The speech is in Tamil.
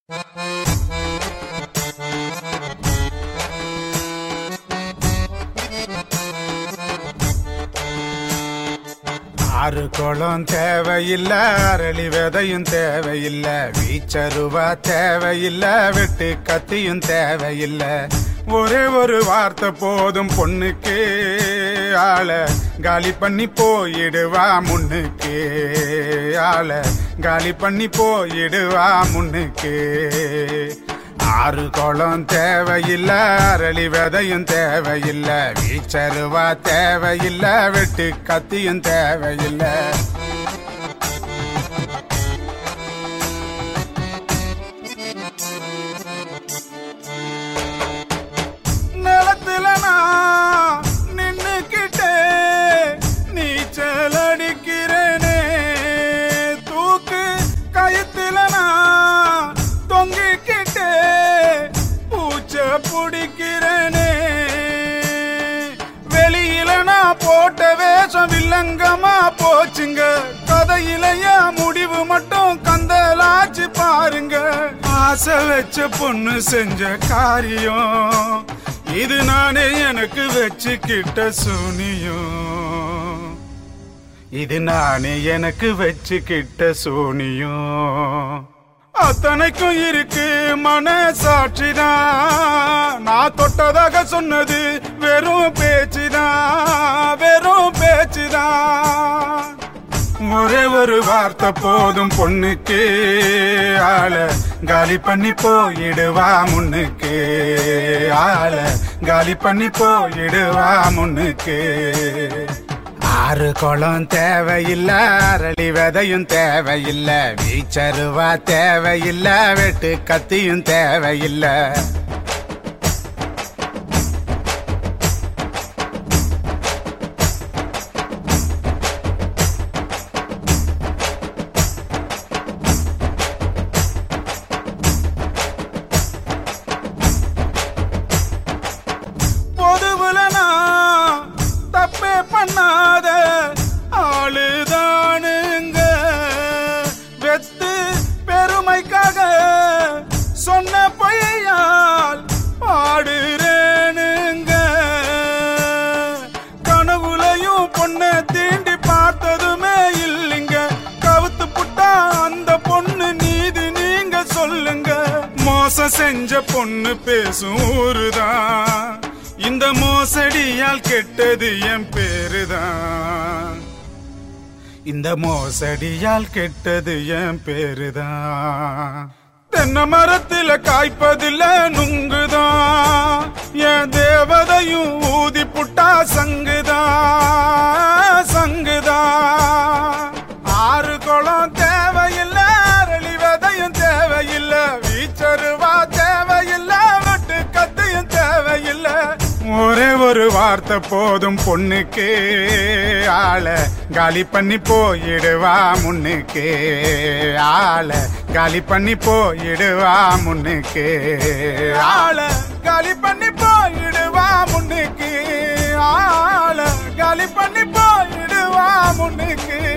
ஆறு குளம் தேவையில்ல அரளி விதையும் தேவையில்ல வீச்சருவா தேவையில்ல வெட்டு கத்தியும் தேவையில்ல ஒரே ஒரு வார்த்தை போதும் பொண்ணுக்கு ஆள காலி பண்ணி போயிடுவா முன்னுக்கு ஆள காலி பண்ணி போயிடுவா முன்னுக்கு ஆறு குளம் தேவையில்ல அரளி விதையும் தேவையில்ல வீச்சருவா தேவையில்ல வெட்டு கத்தியும் தேவையில்ல நிலத்துல நான் நின்னுக்கிட்டே நீச்சல் அடிக்கிறேனே தூக்கு கயத்துல நான் தொங்கிக்கிட்டே பூச்ச பிடிக்கிறேனே வெளியில நான் போட்ட வேஷம் வில்லங்கமா போச்சுங்க கதையிலைய முடிவு மட்டும் கந்தலாச்சு பாருங்க ஆசை வச்ச பொண்ணு செஞ்ச காரியம் இது நானே எனக்கு வச்சுக்கிட்ட சூனியம் இது நானே எனக்கு வச்சுக்கிட்ட சூனியம் அத்தனைக்கும் இருக்கு மனசாட்சிதான் நான் தொட்டதாக சொன்னது வெறும் பேச்சுதான் வெறும் பேச்சுதான் ஒரே ஒரு வார்த்தை போதும் பொண்ணுக்கு ஆள காலி பண்ணி போயிடுவா முன்னுக்கு ஆள காலி பண்ணி போயிடுவா முன்னுக்கு ஆறு குளம் தேவையில்ல அரளி விதையும் தேவையில்ல வீச்சருவா தேவையில்ல வெட்டு கத்தியும் தேவையில்ல பொதுவுல நான் தப்பே பண்ணாத ஆளுதானுங்க வெத்து பெருமைக்காக சொன்ன பொய்யால் பாடுறேனுங்க கனவுலையும் பொண்ணை தீண்டி பார்த்ததுமே இல்லைங்க கவுத்து புட்டா அந்த பொண்ணு நீதி நீங்க சொல்லுங்க மோசம் செஞ்ச பொண்ணு பேசும் ஊருதான் இந்த மோசடியால் கெட்டது என் பேருதான் இந்த மோசடியால் கெட்டது என் பேருதான் தென்னை மரத்துல காய்ப்பதில்ல நுங்குதான் என் தேவதையும் ஊதி புட்டா சங்குதான் சங்குதான் ஆறு குளம் தேவையில்ல அரளி விதையும் தேவையில்ல வீச்சருவா தேவையில்ல வெட்டு கத்தியும் தேவையில்ல ஒரே ஒரு வார்த்தை போதும் பொண்ணுக்கு ஆள காலி பண்ணி போயிடுவா முன்னுக்கு ஆள காலி பண்ணி போயிடுவா முன்னுக்கு ஆள காலி பண்ணி போயிடுவா முன்னுக்கு ஆள காலி பண்ணி போயிடுவா முன்னுக்கு